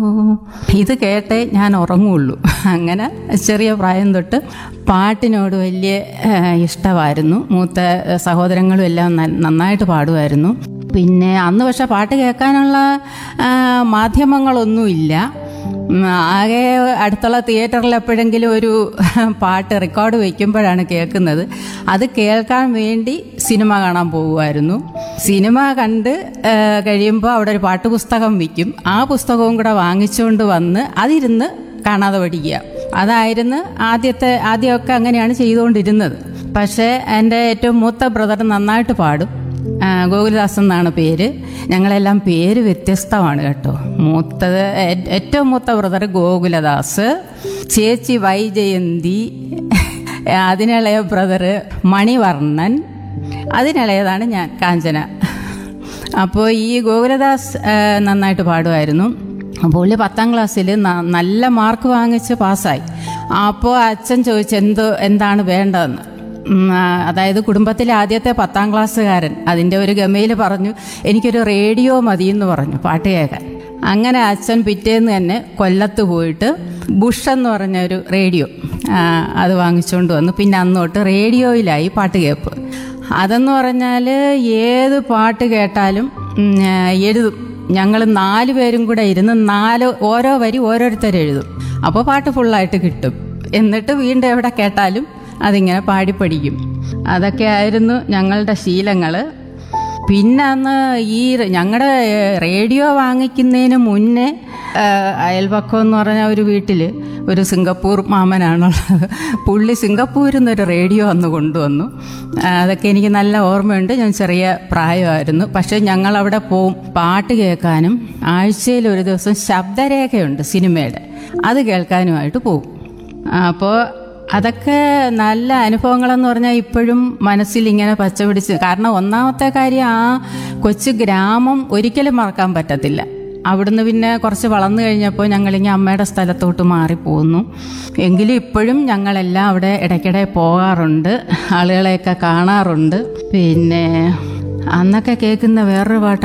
ഓ, ഇത് കേട്ടേ ഞാൻ ഉറങ്ങുള്ളൂ അങ്ങനെ ചെറിയ പ്രായം തൊട്ട് പാട്ടിനോട് വലിയ ആ, ഇഷ്ടമായിരുന്നു മൂത്ത ആ, സഹോദരങ്ങളും എല്ലാം ന- നന്നായിട്ട് പാടുമായിരുന്നു പിന്നെ അന്ന് പക്ഷെ പാട്ട് കേൾക്കാനുള്ള ആ, മാധ്യമങ്ങളൊന്നുമില്ല ഉം, ആകെ അടുത്തുള്ള തിയേറ്ററിൽ എപ്പോഴെങ്കിലും ഒരു പാട്ട് റെക്കോർഡ് വയ്ക്കുമ്പോഴാണ് കേൾക്കുന്നത് അത് കേൾക്കാൻ വേണ്ടി സിനിമ കാണാൻ പോകുമായിരുന്നു സിനിമ കണ്ട് ആ, കഴിയുമ്പോൾ അവിടെ ഒരു പാട്ട് പുസ്തകം വിൽക്കും ആ പുസ്തകവും കൂടെ വാങ്ങിച്ചുകൊണ്ട് വന്ന് അതിരുന്ന് കാണാതെ പഠിക്കുക അതായിരുന്നു ആദ്യത്തെ ആദ്യമൊക്കെ അങ്ങനെയാണ് ചെയ്തുകൊണ്ടിരുന്നത് പക്ഷേ എൻ്റെ ഏറ്റവും മൂത്ത ബ്രദർ നന്നായിട്ട് പാടും ആ, ഗോകുലദാസ് എന്നാണ് പേര് ഞങ്ങളെല്ലാം പേര് വ്യത്യസ്തമാണ് കേട്ടോ മൂത്തത് ഏ- ഏറ്റവും മൂത്ത ബ്രദർ ഗോകുലദാസ് ചേച്ചി വൈജയന്തി അതിനിളയ ബ്രദർ മണിവർണ്ണൻ അതിനിളയതാണ് ഞാൻ കാഞ്ചന അപ്പോൾ ഈ ഗോകുലദാസ് ആ, നന്നായിട്ട് പാടുമായിരുന്നു അപ്പോൾ പുള്ളി പത്താം ക്ലാസ്സിൽ നല്ല മാർക്ക് വാങ്ങിച്ച് പാസ്സായി അപ്പോൾ അച്ഛൻ ചോദിച്ചു എന്തോ എന്താണ് വേണ്ടതെന്ന് ഉം, ആ, അതായത് കുടുംബത്തിലെ ആദ്യത്തെ പത്താം ക്ലാസ്സുകാരൻ അതിൻ്റെ ഒരു ഗമയിൽ പറഞ്ഞു എനിക്കൊരു റേഡിയോ മതി എന്ന് പറഞ്ഞു പാട്ട് കേൾക്കാൻ അങ്ങനെ അച്ഛൻ പിറ്റേന്ന് തന്നെ കൊല്ലത്ത് പോയിട്ട് ബുഷ് എന്ന് പറഞ്ഞ ഒരു റേഡിയോ ആ, അത് വാങ്ങിച്ചുകൊണ്ട് വന്നു പിന്നെ അന്ന് തൊട്ട് റേഡിയോയിലായി പാട്ട് കേൾപ്പ് അതെന്ന് പറഞ്ഞാൽ ഏത് പാട്ട് കേട്ടാലും ഉം, ആ, എഴുതും ഞങ്ങൾ നാല് പേരും കൂടെ ഇരുന്ന് നാല് ഓരോ വരി ഓരോരുത്തർ എഴുതും അപ്പോൾ പാട്ട് ഫുള്ളായിട്ട് കിട്ടും എന്നിട്ട് വീണ്ടും എവിടെ കേട്ടാലും അതിങ്ങനെ പാടി പഠിക്കും അതൊക്കെ ആയിരുന്നു ഞങ്ങളുടെ ശീലങ്ങൾ പിന്നെ അന്ന് ഈ ഞങ്ങളുടെ റേഡിയോ വാങ്ങിക്കുന്നതിന് മുന്നേ ആ, അയൽപക്കം എന്ന് പറഞ്ഞ ഒരു വീട്ടിൽ ഒരു സിംഗപ്പൂർ മാമനാണുള്ളത് പുള്ളി സിംഗപ്പൂരിൽ നിന്നൊരു റേഡിയോ അന്ന് കൊണ്ടുവന്നു ആ, അതൊക്കെ എനിക്ക് നല്ല ഓർമ്മയുണ്ട് ഞാൻ ചെറിയ പ്രായമായിരുന്നു പക്ഷേ ഞങ്ങൾ അവിടെ പോവും പാട്ട് കേൾക്കാനും ആഴ്ചയിൽ ഒരു ദിവസം ശബ്ദരേഖയുണ്ട് സിനിമയുടെ അത് കേൾക്കാനുമായിട്ട് പോവും അപ്പോൾ അതൊക്കെ നല്ല അനുഭവങ്ങളെന്ന് പറഞ്ഞാൽ ഇപ്പോഴും മനസ്സിൽ ഇങ്ങനെ പച്ച പിടിച്ച് കാരണം ഒന്നാമത്തെ കാര്യം ആ കൊച്ചു ഗ്രാമം ഒരിക്കലും മറക്കാൻ പറ്റത്തില്ല അവിടുന്ന് പിന്നെ കുറച്ച് വളർന്നു കഴിഞ്ഞപ്പോൾ ഞങ്ങളിങ്ങനെ അമ്മയുടെ സ്ഥലത്തോട്ട് മാറിപ്പോകുന്നു എങ്കിലും ഇപ്പോഴും ഞങ്ങളെല്ലാം അവിടെ ഇടയ്ക്കിടെ പോകാറുണ്ട് ആളുകളെയൊക്കെ കാണാറുണ്ട് പിന്നെ അന്നൊക്കെ കേൾക്കുന്ന വേറൊരു പാട്ട്